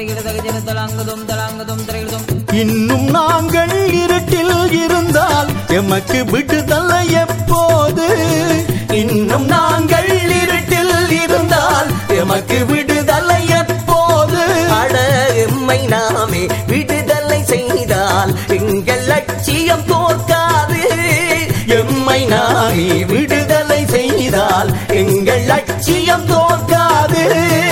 திரிகிட தகஜன தலாங்கதும் தலாங்கதும் திரையிடும் இன்னும் நாங்கள் இருட்டில் இருந்தால் எமக்கு விடுதலை எப்போது இன்னும் நாங்கள் இருட்டில் இருந்தால் எமக்கு விடுதலை எப்போது அட எம்மை நாமே விடுதலை செய்தால் எங்கள் லட்சியம் தோற்காது எம்மை நாமே விடுதலை செய்தால் எங்கள் லட்சியம் தோற்காது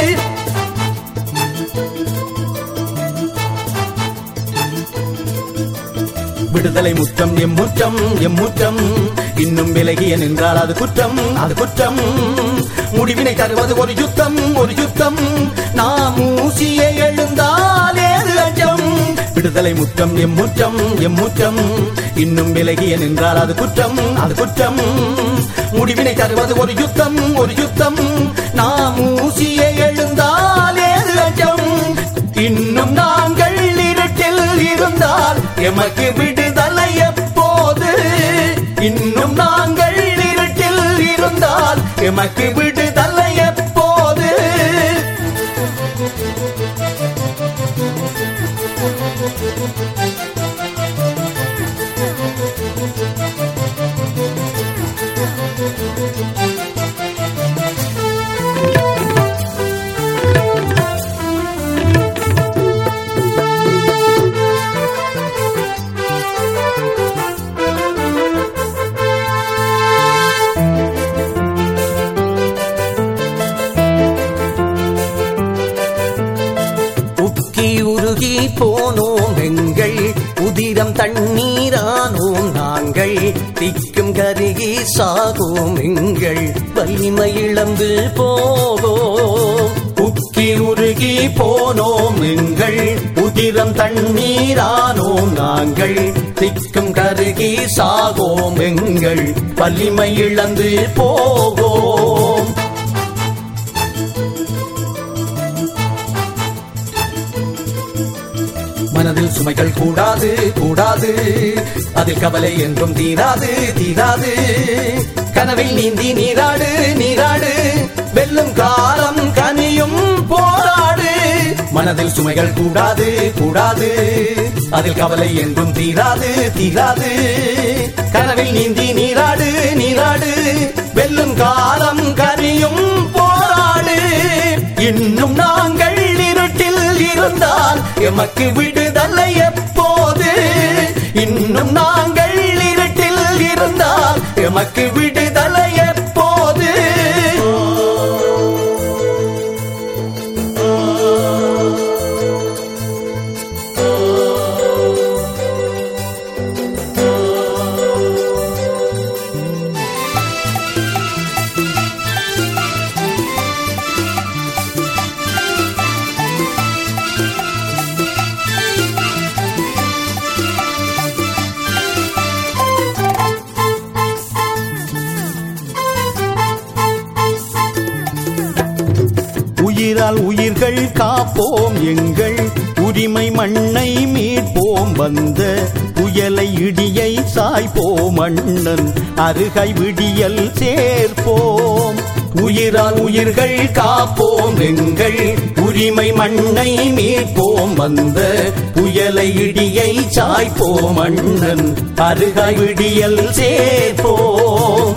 விடுதலை முற்றம் எம் முற்றம் எம் முற்றம் இன்னும் விலகிய நின்றால் அது குற்றம் அது குற்றம் முடிவினை தருவது ஒரு யுத்தம் ஒரு யுத்தம் நாம் ஊசிய எழுந்தால் ஏது அச்சம் விடுதலை முற்றம் எம் முற்றம் எம் முற்றம் இன்னும் விலகிய நின்றால் அது குற்றம் அது குற்றம் முடிவினை தருவது ஒரு யுத்தம் ஒரு யுத்தம் நாம் ஊசிய எழுந்தால் ஏது அச்சம் இன்னும் நாங்கள் இருட்டில் இருந்தால் எமக்கு விடுதலை எப்போது இன்னும் நாங்கள் இருட்டில் இருந்தால் எமக்கு விடுதலை எப்போது உக்கி உருகி போனோம் எங்கள் உதிரம் தண்ணீரானோம் நாங்கள் திக்கும் கருகி சாகோம் எங்கள் வலிமை இழந்து போவோம் உக்கி உருகி போனோம் எங்கள் உதிரம் தண்ணீரானோம் நாங்கள் திக்கும் கருகி சாகோம் எங்கள் வலிமை இழந்து போவோம் மனதில் சுமைகள் கூடாது கூடாது அதில் கவலை என்றும் தீராது தீராது கனவில் நீந்தி நீராடு நீராடு வெல்லும் காலம் கனியும் போராடு மனதில் சுமைகள் கூடாது கூடாது அதில் கவலை என்றும் தீராது தீராது கனவில் நீந்தி நீராடு நீராடு வெல்லும் காலம் கனியும் போராடு இன்னும் நாங்கள் இருட்டில் இருந்தால் எமக்கு விடுதலை எப்போது இன்னும் நாங்கள் இருட்டில் இருந்தால் எமக்கு விடுதலை எப்போது உயிரால் உயிர்கள் காப்போம் எங்கள் உரிமை மண்ணை மீட்போம் வந்த புயலை இடியை சாய்ப்போம் அண்ணன் அருகை விடியல் சேர்ப்போம் உயிரால் உயிர்கள் காப்போம் எங்கள் உரிமை மண்ணை மீட்போம் வந்த புயலை இடியை சாய்ப்போம் அண்ணன் அருகை விடியல் சேர்ப்போம்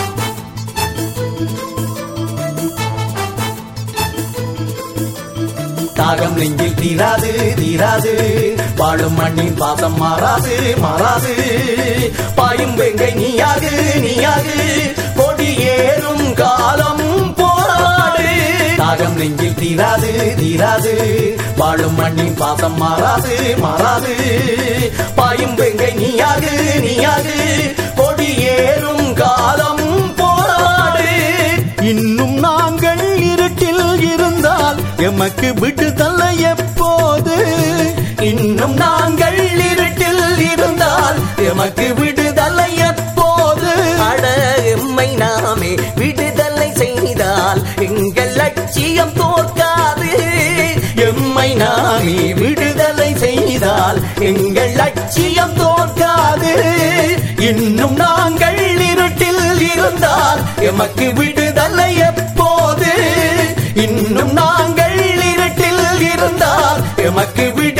தாகம் நெஞ்சில் தீராது தீராது வாழும் மண்ணின் பாசம் மாறாது மாறாது பாயும் வெங்கை நீயாது நீயாது கொடி ஏறும் காலம் போராடு தாகம் நெஞ்சில் தீராது தீராது வாழும் மண்ணின் பாசம் மாறாது மாறாது பாயும் வெங்கை நீயாது நீயாது கொடி ஏறும் காலம் போராடு இன்னும் நாங்கள் இருட்டில் இருந்தால் எமக்கு விடுதலை எப்போது இன்னும் நாங்கள் இருட்டில் இருந்தால் எமக்கு விடுதலை எப்போது அட எம்மை நாமே விடுதலை செய்தால் எங்கள் லட்சியம் தோற்காது எம்மை நாமே விடுதலை செய்தால் எங்கள் லட்சியம் தோற்காது இன்னும் நாங்கள் இருட்டில் இருந்தால் எமக்கு விடுதலை எப்போது இன்னும் நாங்கள் இருட்டில் இருந்தால் எமக்கு விடு